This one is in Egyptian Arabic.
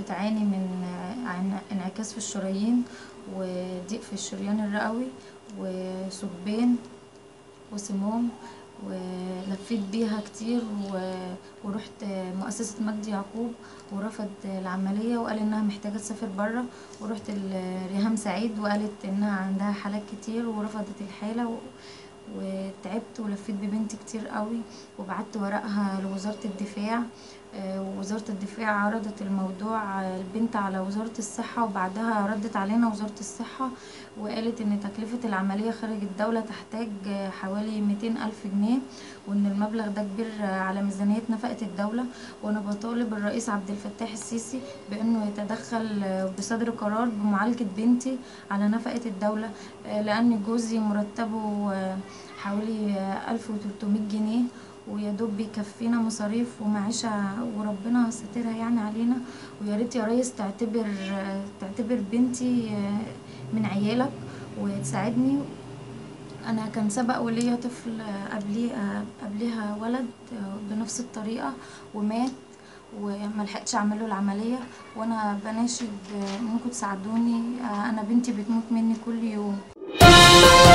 بتعاني من عن- انعكاس في الشرايين وضيق في الشريان الرئوي وثقبين وسموم ولفيت بيها كتير و- ورحت مؤسسة مجدي يعقوب ورفض العملية وقال انها محتاجة تسافر برا ورحت لريهام سعيد وقالت انها عندها حالات كتير ورفضت الحالة و- وتعبت ولفيت ببنتي كتير قوي وبعت ورقها لوزارة الدفاع آه، ووزارة الدفاع عرضت الموضوع آه، البنت على وزارة الصحة وبعدها ردت علينا وزارة الصحة وقالت ان تكلفة العملية خارج الدولة تحتاج آه، حوالي 200 ألف جنيه وان المبلغ ده كبير آه، على ميزانية نفقة الدولة وانا بطالب الرئيس عبد الفتاح السيسي بانه يتدخل آه، بصدر قرار بمعالجة بنتي على نفقة الدولة آه، لان جوزي مرتبه آه، حوالي آه، 1300 جنيه ويا دوب بيكفينا مصاريف ومعيشة وربنا ساترها يعني علينا ويا ريت يا ريس تعتبر تعتبر بنتي من عيالك وتساعدني انا كان سبق وليا طفل قبلي قبلها ولد بنفس الطريقة ومات وملحقتش اعمله العملية وانا بناشد انكم تساعدوني انا بنتي بتموت مني كل يوم